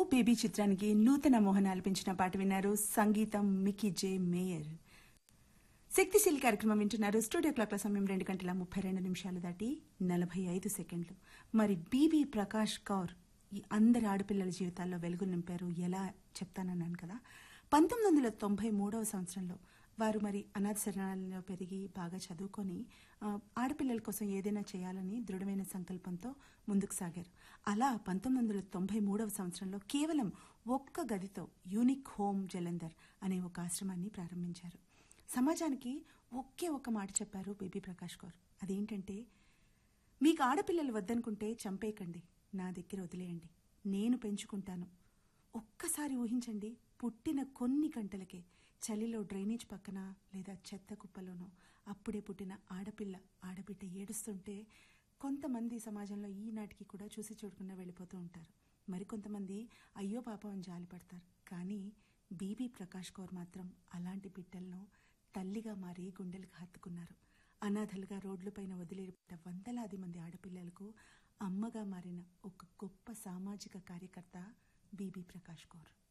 baby చిత్రానికి నూతన మోహన్ ఆలపించిన పాట విన్నారు సంగీతం మికీ జే మేయర్ శక్తిశీలి కార్యక్రమం వింటున్నారు స్టూడియో క్లాక్ల సమయం రెండు గంటల ముప్పై రెండు నిమిషాలు దాటి నలభై ఐదు సెకండ్లు మరి బీబీ ప్రకాష్ కౌర్ ఈ అందరి ఆడపిల్లల జీవితాల్లో వెలుగు నింపారు ఎలా చెప్తానన్నాను కదా పంతొమ్మిది వందల తొంభై మూడవ సంవత్సరంలో వారు మరి అనాథ శరణాలయంలో పెరిగి బాగా చదువుకొని ఆ, ఆడపిల్లల కోసం ఏదైనా చేయాలని దృఢమైన సంకల్పంతో ముందుకు సాగారు అలా పంతొమ్మిది వందల తొంభై మూడవ సంవత్సరంలో కేవలం ఒక్క గదితో యూనిక్ హోమ్ జలంధర్ అనే ఒక ఆశ్రమాన్ని ప్రారంభించారు సమాజానికి ఒకే ఒక్క మాట చెప్పారు బేబీ ప్రకాష్ కౌర్ అదేంటంటే మీకు ఆడపిల్లలు వద్దనుకుంటే చంపేయకండి నా దగ్గర వదిలేయండి నేను పెంచుకుంటాను ఒక్కసారి ఊహించండి పుట్టిన కొన్ని గంటలకే చలిలో డ్రైనేజ్ పక్కన లేదా చెత్త కుప్పలోనో అప్పుడే పుట్టిన ఆడపిల్ల ఆడబిడ్డ ఏడుస్తుంటే కొంతమంది సమాజంలో ఈనాటికి కూడా చూసి చూడకుండా వెళ్ళిపోతూ ఉంటారు మరికొంతమంది అయ్యో పాపం అని జాలిపడతారు కానీ బీబీ ప్రకాష్ కౌర్ మాత్రం అలాంటి బిడ్డలను తల్లిగా మారి గుండెలకు హత్తుకున్నారు అనాథలుగా రోడ్లపైన వదిలేపడ్డ వందలాది మంది ఆడపిల్లలకు అమ్మగా మారిన ఒక గొప్ప సామాజిక కార్యకర్త బీబీ ప్రకాష్ కౌర్